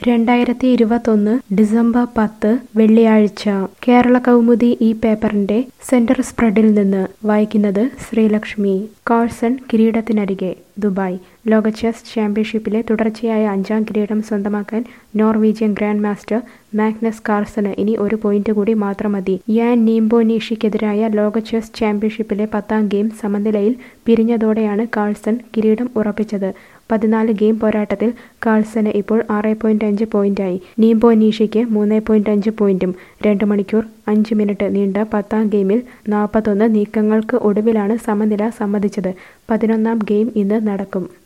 രണ്ടായിരത്തി ഇരുപത്തൊന്ന് ഡിസംബർ പത്ത് വെള്ളിയാഴ്ച കേരള കൗമുദി ഈ പേപ്പറിന്റെ സെന്റർ സ്പ്രെഡിൽ നിന്ന് വായിക്കുന്നത് ശ്രീലക്ഷ്മി കാഴ്സൺ കിരീടത്തിനരികെ ദുബായ് ലോക ചെസ് ചാമ്പ്യൻഷിപ്പിലെ തുടർച്ചയായ അഞ്ചാം കിരീടം സ്വന്തമാക്കാൻ നോർവീജിയൻ ഗ്രാൻഡ് മാസ്റ്റർ മാഗ്നസ് കാർസന് ഇനി ഒരു പോയിന്റ് കൂടി മാത്രം മതി യാൻ നീംബോനീഷിക്കെതിരായ ലോക ചെസ് ചാമ്പ്യൻഷിപ്പിലെ പത്താം ഗെയിം സമനിലയിൽ പിരിഞ്ഞതോടെയാണ് കാൾസൺ കിരീടം ഉറപ്പിച്ചത് പതിനാല് ഗെയിം പോരാട്ടത്തിൽ കാൾസന് ഇപ്പോൾ ആറ് പോയിന്റ് അഞ്ച് പോയിന്റായി നീംബോനീഷിക്ക് മൂന്ന് പോയിന്റ് അഞ്ച് പോയിന്റും രണ്ട് മണിക്കൂർ അഞ്ച് മിനിറ്റ് നീണ്ട പത്താം ഗെയിമിൽ നാൽപ്പത്തൊന്ന് നീക്കങ്ങൾക്ക് ഒടുവിലാണ് സമനില സമ്മതിച്ചത് പതിനൊന്നാം ഗെയിം ഇന്ന് നടക്കും